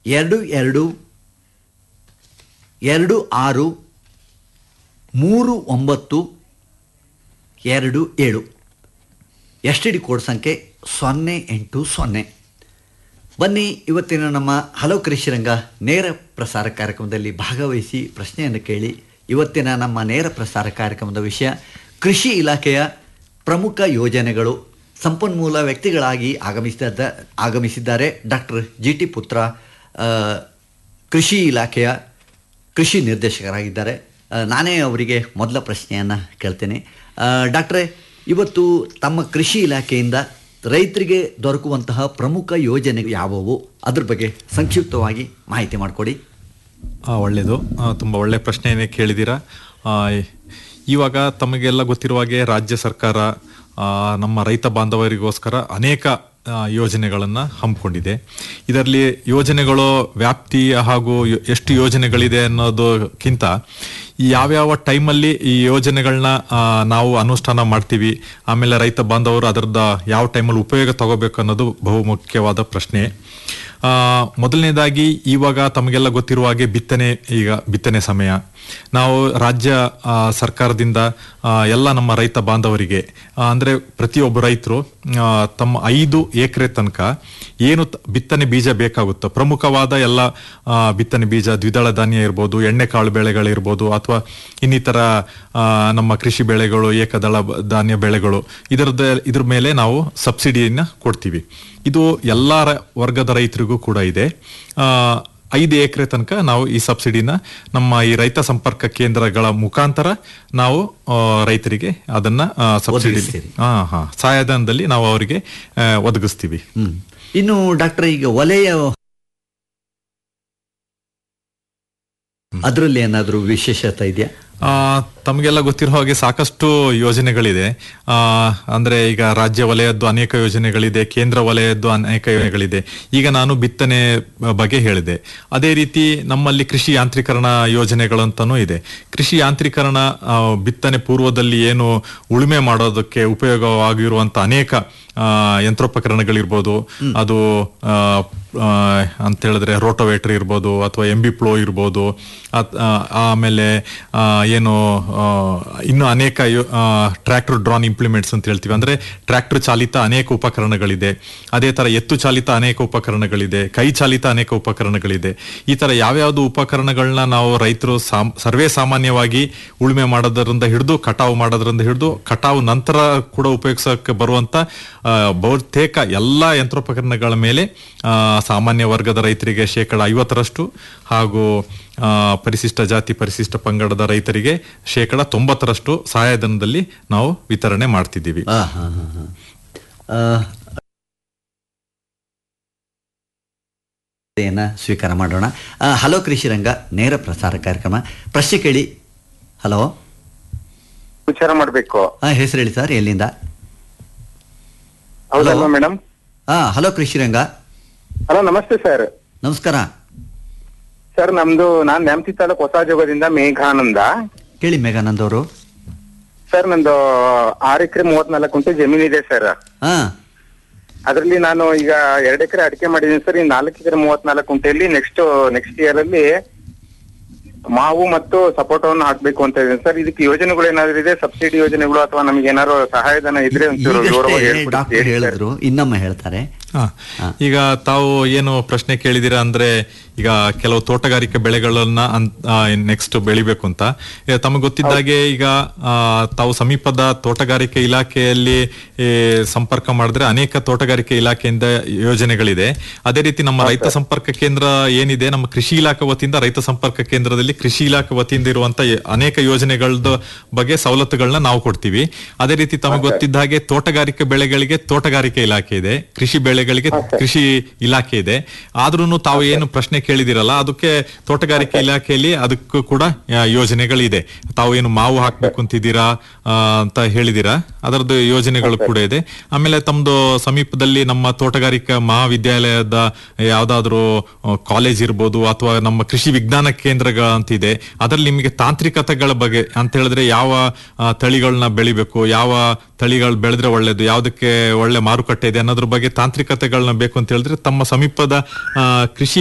ಎರಡು ಎರಡು ಎರಡು ಆರು ಮೂರು ಒಂಬತ್ತು ಎರಡು ಏಳು ಎಸ್ ಟಿ ಡಿ ಕೋಡ್ ಸಂಖ್ಯೆ ಸೊನ್ನೆ ಎಂಟು ಸೊನ್ನೆ ಬನ್ನಿ ಇವತ್ತಿನ ನಮ್ಮ ಹಲೋ ಕೃಷಿರಂಗ ನೇರ ಪ್ರಸಾರ ಕಾರ್ಯಕ್ರಮದಲ್ಲಿ ಭಾಗವಹಿಸಿ ಪ್ರಶ್ನೆಯನ್ನು ಕೇಳಿ ಇವತ್ತಿನ ನಮ್ಮ ನೇರ ಪ್ರಸಾರ ಕಾರ್ಯಕ್ರಮದ ವಿಷಯ ಕೃಷಿ ಇಲಾಖೆಯ ಪ್ರಮುಖ ಯೋಜನೆಗಳು ಸಂಪನ್ಮೂಲ ವ್ಯಕ್ತಿಗಳಾಗಿ ಆಗಮಿಸಿದ ಆಗಮಿಸಿದ್ದಾರೆ ಡಾಕ್ಟರ್ ಜಿ ಟಿ ಪುತ್ರ ಆ, ಕೃಷಿ ಇಲಾಖೆಯ ಕೃಷಿ ನಿರ್ದೇಶಕರಾಗಿದ್ದಾರೆ ಆ, ನಾನೇ ಅವರಿಗೆ ಮೊದಲ ಪ್ರಶ್ನೆಯನ್ನು ಕೇಳ್ತೇನೆ ಆ, ಡಾಕ್ಟ್ರೇ ಇವತ್ತು ತಮ್ಮ ಕೃಷಿ ಇಲಾಖೆಯಿಂದ ರೈತರಿಗೆ ದೊರಕುವಂತಹ ಪ್ರಮುಖ ಯೋಜನೆ ಯಾವುವು ಅದ್ರ ಬಗ್ಗೆ ಸಂಕ್ಷಿಪ್ತವಾಗಿ ಮಾಹಿತಿ ಮಾಡಿಕೊಡಿ ಆ, ಒಳ್ಳೆಯದು ಆ, ತುಂಬ ಒಳ್ಳೆಯ ಪ್ರಶ್ನೆಯನ್ನೇ ಕೇಳಿದ್ದೀರಾ ಆ, ಇವಾಗ ತಮಗೆಲ್ಲ ಗೊತ್ತಿರುವ ಹಾಗೆ ರಾಜ್ಯ ಸರ್ಕಾರ ಆ, ನಮ್ಮ ರೈತ ಬಾಂಧವರಿಗೋಸ್ಕರ ಅನೇಕ ಯೋಜನೆಗಳನ್ನು ಹಮ್ಮಿಕೊಂಡಿದೆ ಇದರಲ್ಲಿ ಯೋಜನೆಗಳು ವ್ಯಾಪ್ತಿ ಹಾಗೂ ಯೋ- ಎಷ್ಟು ಯೋಜನೆಗಳಿದೆ ಅನ್ನೋದಕ್ಕಿಂತ ಈ ಯಾವ್ಯಾವ ಟೈಮಲ್ಲಿ ಈ ಯೋಜನೆಗಳನ್ನ ನಾವು ಅನುಷ್ಠಾನ ಮಾಡ್ತೀವಿ ಆಮೇಲೆ ರೈತ ಬಾಂಧವರು ಅದರದ ಯಾವ ಟೈಮಲ್ಲಿ ಉಪಯೋಗ ತಗೋಬೇಕು ಅನ್ನೋದು ಬಹುಮುಖ್ಯವಾದ ಪ್ರಶ್ನೆ ಆ, ಮೊದಲನೇದಾಗಿ ಇವಾಗ ತಮಗೆಲ್ಲ ಗೊತ್ತಿರುವ ಹಾಗೆ ಬಿತ್ತನೆ ಈಗ ಬಿತ್ತನೆ ಸಮಯ ನಾವು ರಾಜ್ಯ ಆ, ಸರ್ಕಾರದಿಂದ ಆ, ಎಲ್ಲ ನಮ್ಮ ರೈತ ಬಾಂಧವರಿಗೆ ಆ, ಅಂದ್ರೆ ಪ್ರತಿಯೊಬ್ಬ ರೈತರು ಆ, ತಮ್ಮ ಐದು ಎಕರೆ ತನಕ ಏನು ತ- ಬಿತ್ತನೆ ಬೀಜ ಬೇಕಾಗುತ್ತೋ ಪ್ರಮುಖವಾದ ಎಲ್ಲ ಆ, ಬಿತ್ತನೆ ಬೀಜ ದ್ವಿದಳ ಧಾನ್ಯ ಇರ್ಬೋದು ಎಣ್ಣೆಕಾಳು ಬೆಳೆಗಳಿರ್ಬೋದು ಅಥವಾ ಇನ್ನಿತರ ಆ, ನಮ್ಮ ಕೃಷಿ ಬೆಳೆಗಳು ಏಕದಳ ಬ- ಧಾನ್ಯ ಬೆಳೆಗಳು ಇದರದ ಇದ್ರ ಮೇಲೆ ನಾವು ಸಬ್ಸಿಡಿಯನ್ನ ಕೊಡ್ತೀವಿ ಇದು ಎಲ್ಲ ರ- ವರ್ಗದ ರೈತರಿಗೂ ಕೂಡ ಇದೆ ಆ, ಐದು ಎಕರೆ ತನಕ ನಾವು ಈ ಸಬ್ಸಿಡಿನ ನಮ್ಮ ಈ ರೈತ ಸಂಪರ್ಕ ಕೇಂದ್ರಗಳ ಮುಖಾಂತರ ನಾವು ಆ, ರೈತರಿಗೆ ಅದನ್ನ ಆ, ಸಬ್ಸಿಡಿ ಒದಗಿಸ್ತೀರಿ. ಹಾ ಹಾ ಸಹಾಯಧನದಲ್ಲಿ ನಾವು ಅವರಿಗೆ ಆ, ಒದಗಿಸ್ತೀವಿ ಹ್ಮ್. ಇನ್ನು ಡಾಕ್ಟರ್ ಈಗ ವಲಯ ಅದರಲ್ಲಿ ಏನಾದರೂ ವಿಶೇಷತೆ ಇದೆಯಾ ಆ, ತಮಗೆಲ್ಲ ಗೊತ್ತಿರೋ ಹಾಗೆ ಸಾಕಷ್ಟು ಯೋಜನೆಗಳಿದೆ ಆ, ಅಂದ್ರೆ ಈಗ ರಾಜ್ಯ ವಲಯದ್ದು ಅನೇಕ ಯೋಜನೆಗಳಿದೆ ಕೇಂದ್ರ ವಲಯದ್ದು ಅನೇಕ ಯೋಜನೆಗಳಿದೆ ಈಗ ನಾನು ಬಿತ್ತನೆ ಬಗ್ಗೆ ಹೇಳಿದೆ ಅದೇ ರೀತಿ ನಮ್ಮಲ್ಲಿ ಕೃಷಿ ಯಾಂತ್ರೀಕರಣ ಯೋಜನೆಗಳಂತನೂ ಇದೆ ಕೃಷಿ ಯಾಂತ್ರೀಕರಣ ಆ, ಬಿತ್ತನೆ ಪೂರ್ವದಲ್ಲಿ ಏನು ಉಳುಮೆ ಮಾಡೋದಕ್ಕೆ ಉಪಯೋಗವಾಗಿರುವಂತ ಅನೇಕ ಆ, ಯಂತ್ರೋಪಕರಣಗಳಿರ್ಬೋದು ಅದು ಆ, ಆ, ಅಂತ ಹೇಳಿದ್ರೆ ರೋಟೋವೇಟರ್ ಇರ್ಬೋದು ಅಥವಾ ಎಂ ಬಿ ಪ್ಲೋ ಇರ್ಬೋದು ಅತ್- ಆ, ಆಮೇಲೆ ಆ, ಏನು ಆ, ಇನ್ನು ಅನೇಕ ಟ್ರ್ಯಾಕ್ಟರ್ ಡ್ರಾನ್ ಇಂಪ್ಲಿಮೆಂಟ್ಸ್ ಅಂತ ಹೇಳ್ತೀವಿ ಅಂದ್ರೆ ಟ್ರ್ಯಾಕ್ಟರ್ ಚಾಲಿತ ಅನೇಕ ಉಪಕರಣಗಳಿದೆ ಅದೇ ತರ ಎತ್ತು ಚಾಲಿತ ಅನೇಕ ಉಪಕರಣಗಳಿದೆ ಕೈ ಚಾಲಿತ ಅನೇಕ ಉಪಕರಣಗಳಿದೆ ಈ ತರ ಯಾವ್ಯಾವ್ದು ಉಪಕರಣಗಳನ್ನ ನಾವು ರೈತರು ಸಾಮ್ ಸರ್ವೇ ಸಾಮಾನ್ಯವಾಗಿ ಉಳುಮೆ ಮಾಡೋದ್ರಿಂದ ಹಿಡಿದು ಕಟಾವು ಮಾಡೋದ್ರಿಂದ ಹಿಡಿದು ಕಟಾವು ನಂತರ ಕೂಡ ಉಪಯೋಗಿಸೋಕೆ ಬರುವಂತ ಆ, ಬಹುತೇಕ ಎಲ್ಲಾ ಯಂತ್ರೋಪಕರಣಗಳ ಮೇಲೆ ಆ, ಸಾಮಾನ್ಯ ವರ್ಗದ ರೈತರಿಗೆ ಶೇಕಡ ಐವತ್ತರಷ್ಟು ಹಾಗೂ ಆ, ಪರಿಶಿಷ್ಟ ಜಾತಿ ಪರಿಶಿಷ್ಟ ಪಂಗಡದ ರೈತರಿಗೆ ಶೇಕಡ ತೊಂಬತ್ತರಷ್ಟು ಸಹಾಯಧನದಲ್ಲಿ ನಾವು ವಿತರಣೆ ಮಾಡ್ತಿದ್ದೀವಿ ಆ, ಹಾ, ಹಾ, ಹಾ. ಆ, ಏನ ಸ್ವೀಕಾರ ಮಾಡೋಣ ಆ, ಹಲೋ ಕೃಷಿ ರಂಗ ನೇರ ಪ್ರಸಾರ ಕಾರ್ಯಕ್ರಮ ಪ್ರಶ್ನೆ ಕೇಳಿ ಹಲೋ ವಿಚಾರ ಮಾಡ್ಬೇಕು ಹಾ ಹೆಸರು ಹೇಳಿ ಸರ್ ಎಲ್ಲಿಂದ ಹೌದಲ್ವಾ ಮೇಡಮ್ ಹಾ ಹಲೋ ಕೃಷಿ ರಂಗ ಹಲೋ ನಮಸ್ತೆ ಸರ್ ನಮಸ್ಕಾರ ಸರ್ ನಮ್ದು ನಾನ್ ನ್ಯಾಮತಿ ತಾಲೂಕ್ ಹೊಸ ಜೋಗದಿಂದ ಮೇಘಾನಂದ ಕೇಳಿ ಮೇಘಾನಂದ್ ಅವರು ಸರ್ ನಂದು ಆರು ಎಕರೆ ಮೂವತ್ನಾಲ್ಕು ಕುಂಟೆ ಜಮೀನಿದೆ ಸರ್ ಹಾ ಅದರಲ್ಲಿ ನಾನು ಈಗ ಎರಡು ಎಕರೆ ಅಡಿಕೆ ಮಾಡಿದ್ದೀನಿ ಸರ್ ಈ ನಾಲ್ಕು ಎಕರೆ ಮೂವತ್ನಾಲ್ಕು ಕುಂಟೆಯಲ್ಲಿ ನೆಕ್ಸ್ಟ್ ನೆಕ್ಸ್ಟ್ ಇಯರ್ ಅಲ್ಲಿ ಮಾವು ಮತ್ತು ಸಪೋಟವನ್ನು ಹಾಕ್ಬೇಕು ಅಂತ ಇದ್ದೀನಿ ಸರ್ ಇದಕ್ಕೆ ಯೋಜನೆಗಳು ಏನಾದ್ರು ಇದೆ ಸಬ್ಸಿಡಿ ಯೋಜನೆಗಳು ಅಥವಾ ನಮ್ಗೆ ಏನಾದ್ರು ಸಹಾಯಧನ ಇದ್ರೆ ಒಂಚೂರು ವಿವರವಾಗಿ ಈಗಷ್ಟೇ ಹೇಳ್ಬಿಡಿ ಡಾಕ್ಟರ್ ಹೇಳಿ ಸರ್. ಹೇಳಿದ್ರು ಇನ್ನೊಮ್ಮೆ ಹೇಳ್ತಾರೆ ಹಾ. ಈಗ ತಾವು ಏನು ಪ್ರಶ್ನೆ ಕೇಳಿದಿರ ಅಂದ್ರೆ ಈಗ ಕೆಲವು ತೋಟಗಾರಿಕೆ ಬೆಳೆಗಳನ್ನ ನೆಕ್ಸ್ಟ್ ಬೆಳಿಬೇಕು ಅಂತ ಈಗ ತಮಗೆ ಗೊತ್ತಿದ್ದಾಗೆ ಈಗ ಆ, ತಾವು ಸಮೀಪದ ತೋಟಗಾರಿಕೆ ಇಲಾಖೆಯಲ್ಲಿ ಈ, ಸಂಪರ್ಕ ಮಾಡಿದ್ರೆ ಅನೇಕ ತೋಟಗಾರಿಕೆ ಇಲಾಖೆಯಿಂದ ಯೋಜನೆಗಳಿದೆ ಅದೇ ರೀತಿ ನಮ್ಮ ರೈತ ಸಂಪರ್ಕ ಕೇಂದ್ರ ಏನಿದೆ ನಮ್ಮ ಕೃಷಿ ಇಲಾಖೆ ವತಿಯಿಂದ ರೈತ ಸಂಪರ್ಕ ಕೇಂದ್ರದಲ್ಲಿ ಕೃಷಿ ಇಲಾಖೆ ವತಿಯಿಂದ ಇರುವಂತ ಎ- ಅನೇಕ ಯೋಜನೆಗಳದ ಬಗ್ಗೆ ಸವಲತ್ತುಗಳನ್ನ ನಾವು ಕೊಡ್ತೀವಿ ಅದೇ ರೀತಿ ತಮಗೆ ಗೊತ್ತಿದ್ದ ಹಾಗೆ ತೋಟಗಾರಿಕೆ ಬೆಳೆಗಳಿಗೆ ತೋಟಗಾರಿಕೆ ಇಲಾಖೆ ಇದೆ ಕೃಷಿ ಬೆಳೆಗಳಿಗೆ ಕೃಷಿ ಇಲಾಖೆ ಇದೆ ಆದ್ರೂ ತಾವು ಏನು ಪ್ರಶ್ನೆ ಕೇಳಿದಿರಲ್ಲ ಅದಕ್ಕೆ ತೋಟಗಾರಿಕೆ ಇಲಾಖೆಯಲ್ಲಿ ಅದಕ್ಕೂ ಕೂಡ ಆ, ಯೋಜನೆಗಳಿದೆ ತಾವು ಏನು ಮಾವು ಹಾಕ್ಬೇಕು ಅಂತಿದ್ದೀರಾ ಆ, ಅಂತ ಹೇಳಿದಿರಾ ಅದರದ್ದು ಯೋಜನೆಗಳು ಕೂಡ ಇದೆ ಆಮೇಲೆ ತಮ್ದು ಸಮೀಪದಲ್ಲಿ ನಮ್ಮ ತೋಟಗಾರಿಕಾ ಮಹಾವಿದ್ಯಾಲಯದ ಯಾವ್ದಾದ್ರು ಕಾಲೇಜ್ ಇರ್ಬೋದು ಅಥವಾ ನಮ್ಮ ಕೃಷಿ ವಿಜ್ಞಾನ ಕೇಂದ್ರಗಳ ಅಂತಿದೆ ಅದರಲ್ಲಿ ನಿಮಗೆ ತಾಂತ್ರಿಕತೆಗಳ ಬಗ್ಗೆ ಅಂತ ಹೇಳಿದ್ರೆ ಯಾವ ಆ, ತಳಿಗಳನ್ನ ಬೆಳಿಬೇಕು ಯಾವ ತಳಿಗಳು ಬೆಳೆದ್ರೆ ಒಳ್ಳೇದು ಯಾವ್ದಕ್ಕೆ ಒಳ್ಳೆ ಮಾರುಕಟ್ಟೆ ಇದೆ ಅನ್ನೋದ್ರ ಬಗ್ಗೆ ತಾಂತ್ರಿಕತೆಗಳನ್ನ ಬೇಕು ಅಂತ ಹೇಳಿದ್ರೆ ತಮ್ಮ ಸಮೀಪದ ಆ, ಕೃಷಿ